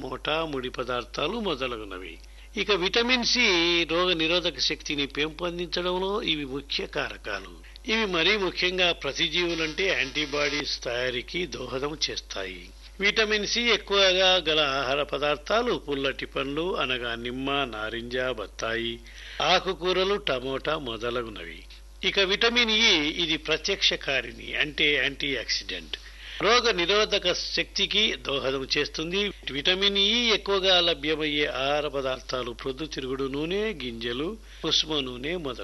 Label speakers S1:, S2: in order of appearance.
S1: tomato ముడి పదార్థాలు మొదలగునవి ఇక విటమిన్ సి రోగ నిరోధక శక్తిని పెంపొందించడంలో ఇవి ముఖ్య కారకాలు ఇవి మరీ ముఖ్యంగా ప్రతిజీవులంటే యాంటీబాడీస్ తయారీకి దోహదం చేస్తాయి విటమిన్ సి ఎక్కువగా గల ఆహార పదార్థాలు పుల్లటి పండ్లు అనగా నిమ్మ నారింజ బత్తాయి ఆకుకూరలు టమోటా మొదలగునవి ఇక విటమిన్ ఇ ఇది ప్రత్యక్ష కారిణి అంటే యాంటీ ఆక్సిడెంట్ రోగ నిరోధక శక్తికి దోహదం చేస్తుంది విటమిన్ ఇ ఎక్కువగా లభ్యమయ్యే ఆహార పదార్థాలు ప్రొద్దుతిరుగుడు నూనె గింజలు కుసుమ నూనె మొదలు